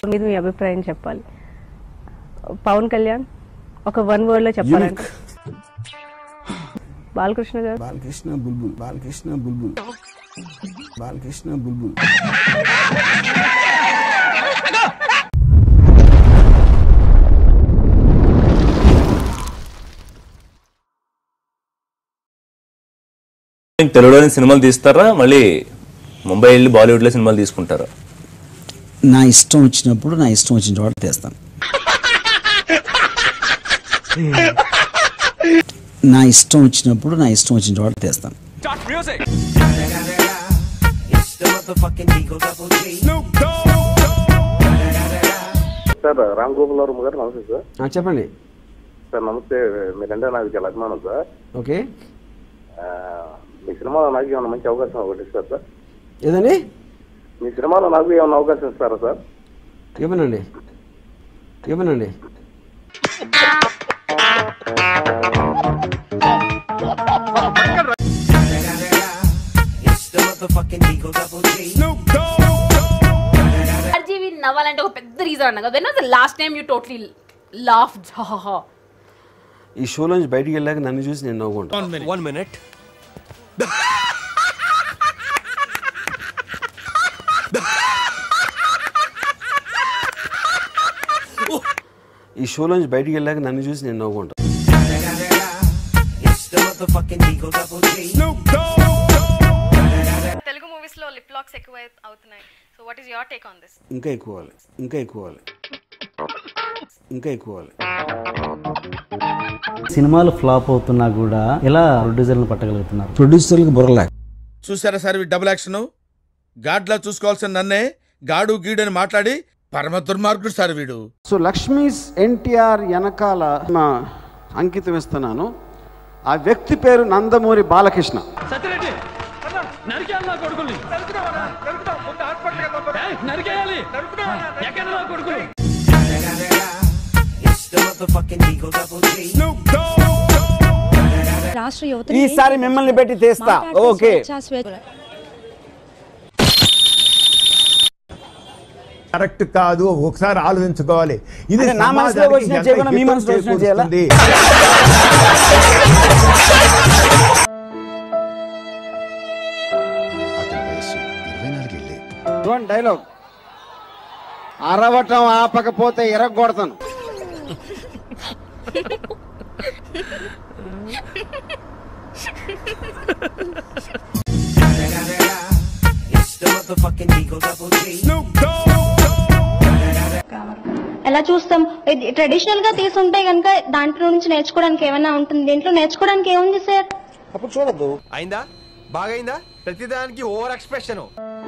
మీద మీ అభిప్రాయం చెప్పాలి పవన్ కళ్యాణ్ ఒక వన్ వర్డ్ లో చెప్పాలంటే బాలకృష్ణ గారు బాలకృష్ణ బుల్బుల్ బాలకృష్ణ బుల్బుల్ బాలకృష్ణ బుల్బుల్ తెలుగులోని సినిమాలు తీస్తారా మళ్ళీ ముంబై వెళ్ళి బాలీవుడ్ లో సినిమాలు తీసుకుంటారా నా ఇష్టం వచ్చినప్పుడు నా ఇష్టం వచ్చిన చోట తీస్తాను నా ఇష్టం వచ్చినప్పుడు నా ఇష్టం వచ్చిన చోట తీస్తాను సార్ రామ్ గోపాల్ వర్మ గారు నమస్తే సార్ ఆ, చెప్పండి సార్ నమస్తే మీరంటే నాకు చాలా అభిమానం సార్ ఓకే ఆ, మీ సినిమాలో నాకు ఏమైనా మంచి అవకాశం ఒకటి ఇస్తారు సార్ ఏదండి మీ సినిమాలో నాకు ఏమైనా అవకాశం ఇస్తారా సార్ ఇవ్వనండి ఇవ్వనండి ఆర్జీవి నవ్వాలంటే ఒక పెద్ద రీజన్ అన్నా కదా when was the last time you totally laugh ఈ షోలోంచి బయటికి వెళ్ళాక నన్ను చూసి నేను నవ్వుకుంటాను వన్ మినిట్ ఈ షోలోంచి బయటికి వెళ్ళాక నన్ను చూసి నేను నవ్వుకుంటాను తెలుగు మూవీస్ లో లిప్ లాక్స్ ఎక్కువ అవుతున్నాయి so what is your take on this ఇంకా ఎక్కువ అవ్వాలి ఇంకా ఎక్కువ అవ్వాలి ఇంకా ఎక్కువ అవ్వాలి సినిమాలు ఫ్లాప్ అవుతున్నా కూడా ఎలా ప్రొడ్యూసర్లను పట్టగలుగుతున్నారు ప్రొడ్యూసర్లకు బుర్రలే చూసారా సార్ ఈ డబుల్ యాక్షన్ గాడ్లా చూసుకోవాల్సిన నన్నే గాడు గీడు అని మాట్లాడి పరమ దుర్మార్గుడు సార్ వీడు సో లక్ష్మీస్ ఎన్టీఆర్ వెనకాల మా అంకితం ఇస్తున్నాను ఆ వ్యక్తి పేరు నందమూరి బాలకృష్ణ రాష్ట్ర యువత ఈసారి మిమ్మల్ని పెట్టి తీస్తా ఓకే కరెక్ట్ కాదు ఒకసారి ఆలోచించుకోవాలి ఇది అంటే నా మనసులోకి వచ్చినట్టు చేయకుండా మీ మనసులో వచ్చినట్టు చేయాలా? చూడండి డైలాగ్ అరవటం ఆపకపోతే ఎరగొడతాను ఎలా చూస్తాం ట్రెడిషనల్ గా తీసుంటే కనుక దాంట్లో నుంచి నేర్చుకోవడానికి ఏమైనా ఉంటుంది దీంట్లో నేర్చుకోవడానికి ఏముంది సార్ అప్పుడు చూడద్దు అయిందా బాగైందా ప్రతిదానికి ఓవర్ ఎక్స్ప్రెషన్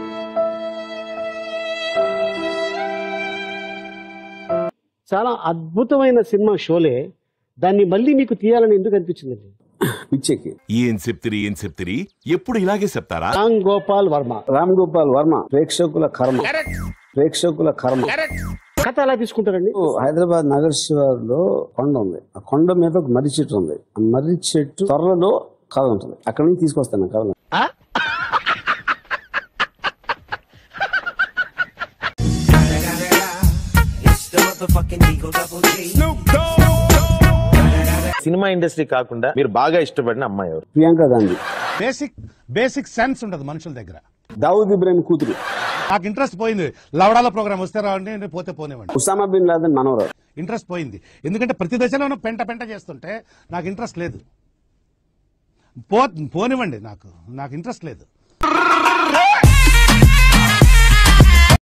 చాలా అద్భుతమైన సినిమా షోలే దాన్ని మళ్ళీ మీకు తీయాలని ఎందుకు అనిపించిందండి పిచ్చెక్కి ఏం చెప్తిరి ఏం చెప్తిరి ఎప్పుడు ఇలాగే చెప్తారా రామ్ గోపాల్ వర్మ రామ్ గోపాల్ వర్మ ప్రేక్షకుల కర్మ ప్రేక్షకుల కర్మ కథ ఎలా తీసుకుంటారండి హైదరాబాద్ నగర్ శివారులో కొండ ఉంది ఆ కొండ మీద ఒక మర్రి చెట్టు ఉంది ఆ మర్రి చెట్టు త్వరలో కథ ఉంటుంది అక్కడ నుంచి తీసుకొస్తాను కథ సినిమా ఇండస్ట్రీ కాకుండా మీరు బాగా ఇష్టపడిన అమ్మాయి ఎవరు Priyanka Gandhi basic basic sense ఉండదు మనుషుల దగ్గర దావుద్ ఇబ్రాహిం కూతురు నాకు ఇంట్రెస్ట్ పోయింది లవడాల ప్రోగ్రామ్ వస్తే రావండి పోతే పోనివ్వండి ఉసామా బిన్ లాదన్ మనవరావు ఇంట్రెస్ట్ పోయింది ఎందుకంటే ప్రతి దశలోనూ పెంట పెంట చేస్తుంటే నాకు ఇంట్రెస్ట్ లేదు పో పోనివ్వండి నాకు నాకు ఇంట్రెస్ట్ లేదు